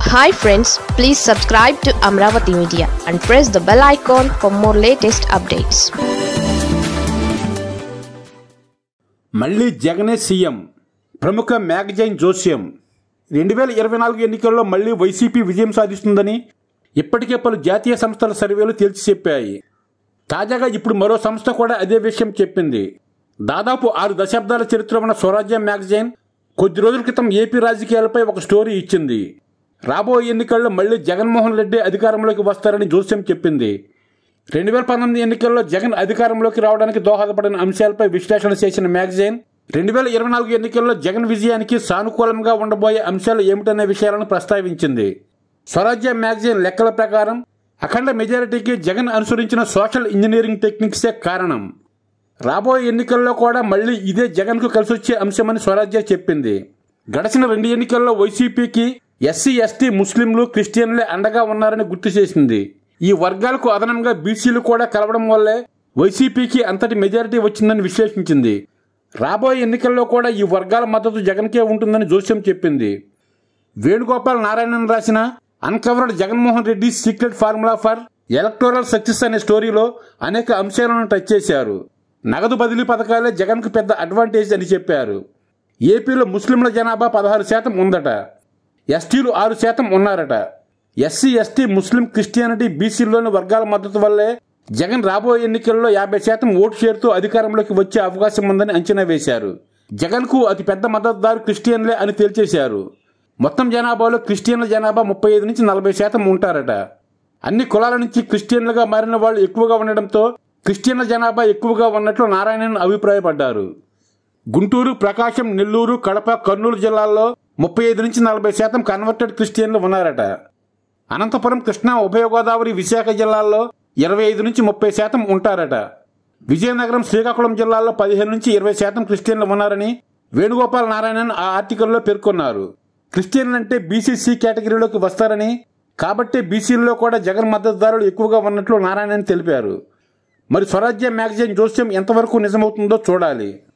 hi friends please subscribe to Amaravati media and press the bell icon for more latest updates మళ్ళీ జగనే CM ప్రముఖ magazine జోస్యం రెండు వేల ఇరవై నాలుగు ఎన్నికల్లో మళ్ళీ వైసీపీ విజయం సాధిస్తుందని ఇప్పటికే పలు జాతీయ సంస్థల సర్వేలు తేల్చి చెప్పాయి తాజాగా ఇప్పుడు మరో సంస్థ కూడా అదే విషయం చెప్పింది దాదాపు ఆరు దశాబ్దాల చరిత్ర ఉన్న స్వరాజ్య మ్యాగజైన్ కొద్ది రోజుల క్రితం ఏపీ రాజకీయాలపై ఒక స్టోరీ ఇచ్చింది రాబోయే ఎన్నికల్లో మళ్ళీ జగన్మోహన్ రెడ్డి అధికారంలోకి వస్తారని జోస్యం చెప్పింది రెండు వేల పంతొమ్మిది ఎన్నికల్లో జగన్ అధికారంలోకి రావడానికి దోహదపడిన అంశాలపై విశ్లేషణ చేసిన మ్యాగజైన్ రెండు వేల ఇరవై నాలుగు ఎన్నికల్లో జగన్ విజయానికి సానుకూలంగా ఉండబోయే అంశాలు ఏమిటనే విషయాలను ప్రస్తావించింది స్వరాజ్య మ్యాగజైన్ లెక్కల ప్రకారం అఖండ మెజారిటీకి జగన్ అనుసరించిన సోషల్ ఇంజనీరింగ్ టెక్నిక్సే కారణం రాబోయే ఎన్నికల్లో కూడా మళ్ళీ ఇదే జగన్కు కలిసొచ్చే అంశమని స్వరాజ్య చెప్పింది గడిచిన రెండు ఎన్నికల్లో వైసీపీకి ఎస్సీ ఎస్టీ ముస్లింలు క్రిస్టియన్లే అండగా ఉన్నారని గుర్తు చేసింది ఈ వర్గాలకు అదనంగా బీసీలు కూడా కలవడం వల్లే వైసీపీకి అంతటి మెజారిటీ వచ్చిందని విశ్లేషించింది రాబోయే ఎన్నికల్లో కూడా ఈ వర్గాల మద్దతు జగన్కే ఉంటుందని జోస్యం చెప్పింది వేణుగోపాల్ నారాయణన్ రాసిన uncovered Jaganmohan Reddy secret formula for electoral success అనే స్టోరీలో అనేక అంశాలను టచ్ చేశారు నగదు బదిలీ పథకాలే జగన్కు పెద్ద అడ్వాంటేజ్ అని చెప్పారు ఏపీలో ముస్లింల జనాభా పదహారు శాతం ఉందట ఎస్టీలు ఆరు శాతం ఉన్నారట ఎస్సీ ఎస్టీ ముస్లిం క్రిస్టియానిటీ బీసీల్లోని వర్గాల మద్దతు వల్లే జగన్ రాబోయే ఎన్నికల్లో యాభై శాతం ఓటు షేర్తో అధికారంలోకి వచ్చే అవకాశం ఉందని అంచనా వేశారు జగన్కు అతి పెద్ద మద్దతుదారు క్రిస్టియన్లే అని తేల్చేశారు మొత్తం జనాభాలో క్రిస్టియన్ల జనాభా ముప్పై ఐదు నుంచి నలభై శాతం ఉంటారట అన్ని కులాల నుంచి క్రిస్టియన్లుగా మారిన వాళ్ళు ఎక్కువగా ఉండడంతో క్రిస్టియన్ల జనాభా ఎక్కువగా ఉన్నట్లు నారాయణన్ అభిప్రాయపడ్డారు గుంటూరు ప్రకాశం నెల్లూరు కడప కర్నూలు జిల్లాల్లో ముప్పై ఐదు నుంచి నలభై శాతం కన్వర్టెడ్ క్రిస్టియన్లు ఉన్నారట అనంతపురం కృష్ణా ఉభయ గోదావరి విశాఖ జిల్లాల్లో ఇరవై ఐదు నుంచి ముప్పై శాతం ఉంటారట విజయనగరం శ్రీకాకుళం జిల్లాల్లో పదిహేను నుంచి ఇరవై శాతం క్రిస్టియన్లు ఉన్నారని వేణుగోపాల్ నారాయణన్ ఆ ఆర్టికల్లో పేర్కొన్నారు క్రిస్టియన్లు అంటే బీసీసీ కేటగిరీలోకి వస్తారని కాబట్టే బీసీల్లో కూడా జగన్ మద్దతుదారులు ఎక్కువగా ఉన్నట్లు నారాయణన్ తెలిపారు మరి స్వరాజ్య మ్యాగజైన్ జోస్యం ఎంతవరకు నిజమవుతుందో చూడాలి